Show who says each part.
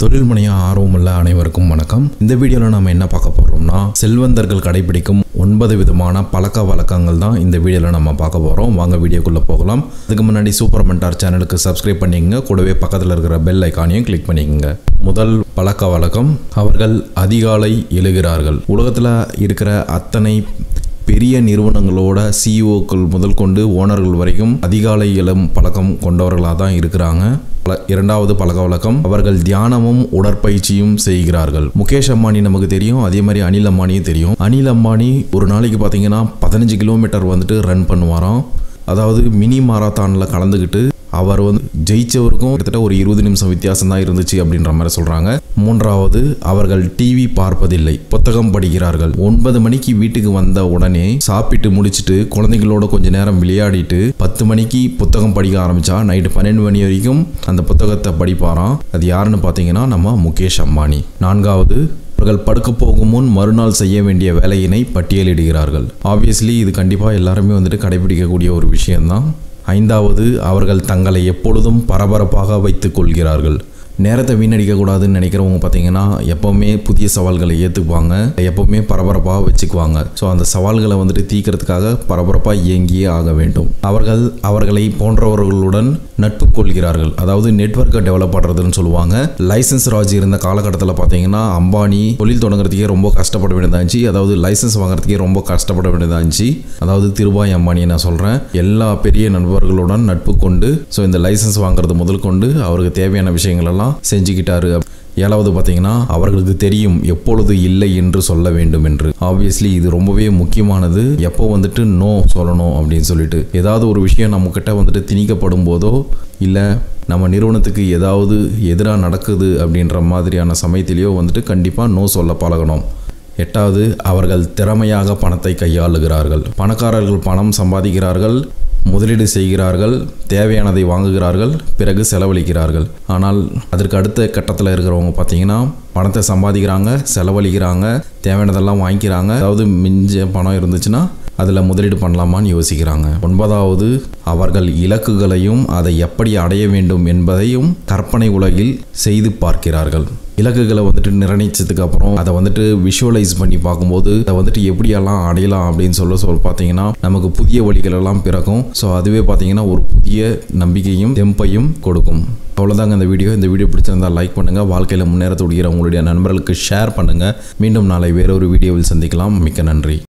Speaker 1: தொழில் முனைய ஆர்வமுள்ள அனைவருக்கும் வணக்கம் இந்த வீடியோவில் நம்ம என்ன பார்க்க போகிறோம்னா செல்வந்தர்கள் கடைபிடிக்கும் ஒன்பது விதமான பழக்க வழக்கங்கள் தான் இந்த வீடியோவில் நம்ம பார்க்க போகிறோம் வாங்க வீடியோக்குள்ளே போகலாம் அதுக்கு முன்னாடி சூப்பர் மென்டார் சேனலுக்கு சப்ஸ்கிரைப் பண்ணிக்கங்க கூடவே பக்கத்தில் இருக்கிற பெல் ஐக்கானையும் கிளிக் பண்ணிக்கங்க முதல் பழக்க வழக்கம் அவர்கள் அதிகாலை எழுகிறார்கள் உலகத்தில் இருக்கிற அத்தனை பெரிய நிறுவனங்களோட சிஇஓக்கள் முதல் கொண்டு ஓனர்கள் வரைக்கும் அதிகாலை எழும் பழக்கம் கொண்டவர்களாக தான் இருக்கிறாங்க பல- இரண்டாவது பழக்க வழக்கம் அவர்கள் தியானமும் உடற்பயிற்சியும் செய்கிறார்கள் முகேஷ் அம்பானி நமக்கு தெரியும் அதே மாதிரி அனில் அம்பானியும் தெரியும் அனில் அம்பானி ஒரு நாளைக்கு பார்த்தீங்கன்னா பதினஞ்சு கிலோமீட்டர் வந்துட்டு ரன் பண்ணுவாராம் அதாவது மினி மாரத்தானில் கலந்துக்கிட்டு அவர் வந்து ஜெயிச்சவருக்கும் கிட்டத்தட்ட ஒரு இருபது நிமிஷம் வித்தியாசம் தான் இருந்துச்சு அப்படின்ற மாதிரி சொல்றாங்க மூன்றாவது அவர்கள் டிவி பார்ப்பதில்லை புத்தகம் படிக்கிறார்கள் ஒன்பது மணிக்கு வீட்டுக்கு வந்த உடனே சாப்பிட்டு முடிச்சிட்டு குழந்தைங்களோட கொஞ்ச நேரம் விளையாடிட்டு பத்து மணிக்கு புத்தகம் படிக்க ஆரம்பிச்சா நைட்டு பன்னெண்டு மணி வரைக்கும் அந்த புத்தகத்தை படிப்பாராம் அது யாருன்னு பார்த்தீங்கன்னா நம்ம முகேஷ் அம்பானி நான்காவது அவர்கள் படுக்க போகும் முன் மறுநாள் செய்ய வேண்டிய வேலையினை பட்டியலிடுகிறார்கள் ஆப்வியஸ்லி இது கண்டிப்பாக எல்லாருமே வந்துட்டு கடைபிடிக்கக்கூடிய ஒரு விஷயம்தான் ஐந்தாவது அவர்கள் தங்களை எப்பொழுதும் பரபரப்பாக வைத்துக் கொள்கிறார்கள் நேரத்தை வீணடிக்கக்கூடாதுன்னு நினைக்கிறவங்க பார்த்தீங்கன்னா எப்போவுமே புதிய சவால்களை ஏற்றுக்குவாங்க எப்போவுமே பரபரப்பாக வச்சுக்குவாங்க ஸோ அந்த சவால்களை வந்துட்டு தீர்க்கறதுக்காக பரபரப்பாக இயங்கியே ஆக வேண்டும் அவர்கள் அவர்களை போன்றவர்களுடன் நட்பு கொள்கிறார்கள் அதாவது நெட்வொர்க்கை டெவலப் பண்ணுறதுன்னு சொல்லுவாங்க லைசன்ஸ் ராஜ் இருந்த காலகட்டத்தில் பார்த்தீங்கன்னா அம்பானி தொழில் தொடங்குறதுக்கே ரொம்ப கஷ்டப்பட வேண்டியதா இருந்துச்சு அதாவது லைசன்ஸ் வாங்குறதுக்கே ரொம்ப கஷ்டப்பட வேண்டியதா இருந்துச்சு அதாவது திருபாய் அம்பானியை நான் சொல்கிறேன் எல்லா பெரிய நண்பர்களுடன் நட்பு கொண்டு ஸோ இந்த லைசன்ஸ் வாங்குறது முதல் கொண்டு அவருக்கு தேவையான விஷயங்கள் எல்லாம் செஞ்சுக்கிட்டாரு ஏழாவது பார்த்தீங்கன்னா அவர்களுக்கு தெரியும் எப்பொழுது இல்லை என்று சொல்ல வேண்டும் என்று ஆப்வியஸ்லி இது ரொம்பவே முக்கியமானது எப்போ வந்துட்டு நோ சொல்லணும் அப்படின்னு சொல்லிட்டு ஏதாவது ஒரு விஷயம் நம்மக்கிட்ட வந்துட்டு திணிக்கப்படும் போதோ இல்லை நம்ம நிறுவனத்துக்கு ஏதாவது எதிராக நடக்குது அப்படின்ற மாதிரியான சமயத்திலேயோ வந்துட்டு கண்டிப்பாக நோ சொல்ல பழகணும் எட்டாவது அவர்கள் திறமையாக பணத்தை கையாளுகிறார்கள் பணக்காரர்கள் பணம் சம்பாதிக்கிறார்கள் முதலீடு செய்கிறார்கள் தேவையானதை வாங்குகிறார்கள் பிறகு செலவழிக்கிறார்கள் ஆனால் அதற்கு அடுத்த கட்டத்தில் இருக்கிறவங்க பார்த்தீங்கன்னா பணத்தை சம்பாதிக்கிறாங்க செலவழிக்கிறாங்க தேவையானதெல்லாம் வாங்கிக்கிறாங்க அதாவது மிஞ்ச பணம் இருந்துச்சுன்னா அதில் முதலீடு பண்ணலாமான்னு யோசிக்கிறாங்க ஒன்பதாவது அவர்கள் இலக்குகளையும் அதை எப்படி அடைய வேண்டும் என்பதையும் கற்பனை உலகில் செய்து பார்க்கிறார்கள் இலக்குகளை வந்துட்டு நிர்ணயிச்சதுக்கு அப்புறம் அதை வந்துட்டு விஷுவலைஸ் பண்ணி பார்க்கும்போது அதை வந்துட்டு எப்படியெல்லாம் அடையலாம் அப்படின்னு சொல்ல சொல்ல பார்த்தீங்கன்னா நமக்கு புதிய வழிகள் எல்லாம் பிறக்கும் ஸோ அதுவே பார்த்தீங்கன்னா ஒரு புதிய நம்பிக்கையும் தெம்பையும் கொடுக்கும் அவ்வளோதாங்க இந்த வீடியோ இந்த வீடியோ பிடிச்சிருந்தா லைக் பண்ணுங்கள் வாழ்க்கையில் முன்னேறத்துடைய உங்களுடைய நண்பர்களுக்கு ஷேர் பண்ணுங்கள் மீண்டும் நாளை வேறொரு வீடியோவில் சந்திக்கலாம் மிக்க நன்றி